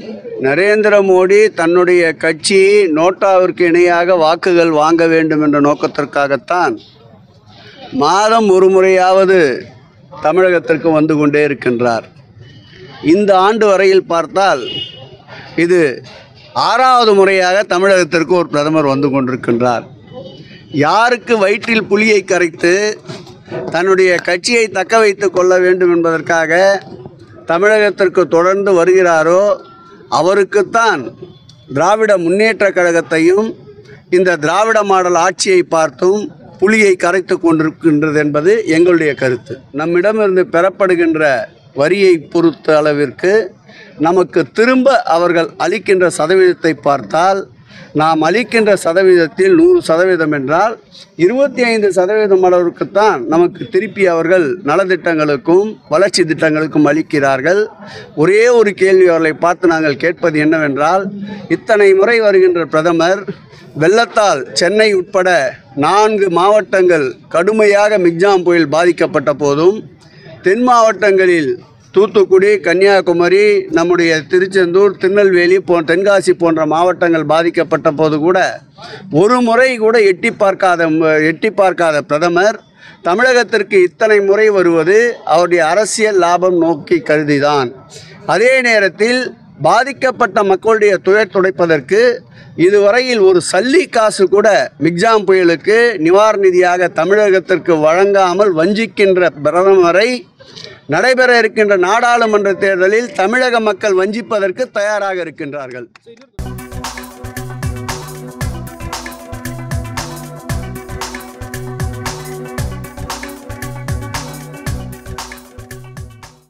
நரேந்திர மோடி தன்னுடைய கட்சி நோட்டாவிற்கு இணையாக வாக்குகள் வாங்க வேண்டும் என்ற நோக்கத்திற்காகத்தான் மாதம் ஒரு முறையாவது தமிழகத்திற்கு வந்து கொண்டே இருக்கின்றார் இந்த ஆண்டு வரையில் பார்த்தால் இது ஆறாவது முறையாக தமிழகத்திற்கு ஒரு பிரதமர் வந்து கொண்டிருக்கின்றார் யாருக்கு வயிற்றில் புலியை கரைத்து தன்னுடைய கட்சியை தக்க வைத்துக் கொள்ள வேண்டும் என்பதற்காக தமிழகத்திற்கு தொடர்ந்து வருகிறாரோ அவருக்குத்தான் திராவிட முன்னேற்றக் கழகத்தையும் இந்த திராவிட மாடல் ஆட்சியை பார்த்தும் புலியை கரைத்து கொண்டிருக்கின்றது என்பது எங்களுடைய கருத்து நம்மிடமிருந்து பெறப்படுகின்ற வரியை பொறுத்த அளவிற்கு நமக்கு திரும்ப அவர்கள் அளிக்கின்ற சதவீதத்தை பார்த்தால் நாம் அளிக்கின்ற சதவீதத்தில் நூறு சதவீதம் என்றால் இருபத்தி ஐந்து சதவீதம் அளவிற்குத்தான் நமக்கு திருப்பி அவர்கள் நலத்திட்டங்களுக்கும் வளர்ச்சி திட்டங்களுக்கும் அளிக்கிறார்கள் ஒரே ஒரு கேள்வி அவர்களை பார்த்து நாங்கள் கேட்பது என்னவென்றால் இத்தனை முறை வருகின்ற பிரதமர் வெள்ளத்தால் சென்னை உட்பட நான்கு மாவட்டங்கள் கடுமையாக மிக்ஜாம் புயல் பாதிக்கப்பட்ட போதும் தென் மாவட்டங்களில் தூத்துக்குடி கன்னியாகுமரி நம்முடைய திருச்செந்தூர் திருநெல்வேலி போ தென்காசி போன்ற மாவட்டங்கள் பாதிக்கப்பட்ட போது கூட ஒரு முறை கூட எட்டி பார்க்காத எட்டி பார்க்காத பிரதமர் தமிழகத்திற்கு இத்தனை முறை வருவது அவருடைய அரசியல் லாபம் நோக்கி கருதிதான் அதே நேரத்தில் பாதிக்கப்பட்ட மக்களுடைய துயர் துடைப்பதற்கு இதுவரையில் ஒரு சல்லி காசு கூட மிக்ஜாம் புயலுக்கு நிவாரண நிதியாக தமிழகத்திற்கு வழங்காமல் வஞ்சிக்கின்ற பிரதமரை நடைபெற இருக்கின்ற நாடாளுமன்ற தேர்தலில் தமிழக மக்கள் வஞ்சிப்பதற்கு தயாராக இருக்கின்றார்கள்